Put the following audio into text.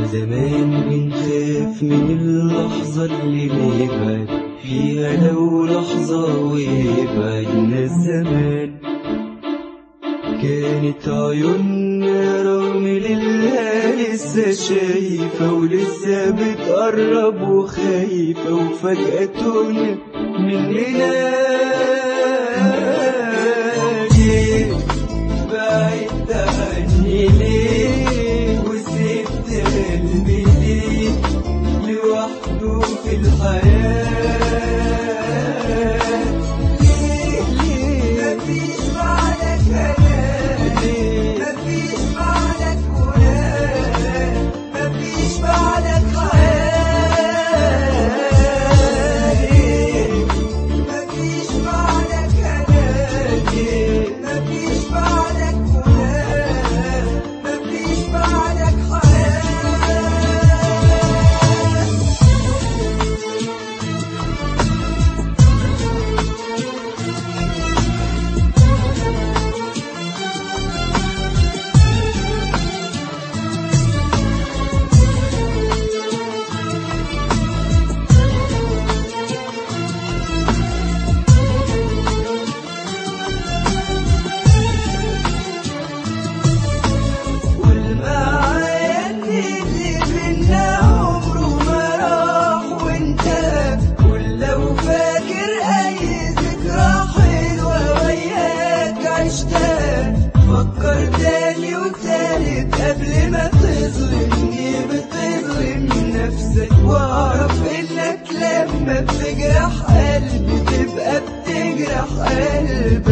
زمان بنخاف من اللحظة اللي نبعد فيها لو لحظة ويبعدنا الزمان كانت عيوننا رغم لله لسه شايفة ولسه بتقرب وخايفة وفجأة تهنا مننا ليه بعدت عني ليه وسبت قلبي ليه لوحده في الحياة ليه ليه مفيش بعدك هناك ليه مفيش بعدك هناك مفيش بعدك حياة مفيش بعدك هناك مفيش بعدك هناك مفيش بعدك حياة والمعايا اللي بينا عمره ما راح وانتهى ولو فاكر اي ذكرى حلوة وياك عشتها فكر تاني وتالت قبل ما تظلمني بتظلم نفسك واعرف انك لما بتجرح قلبي تبقى بتجرح قلبك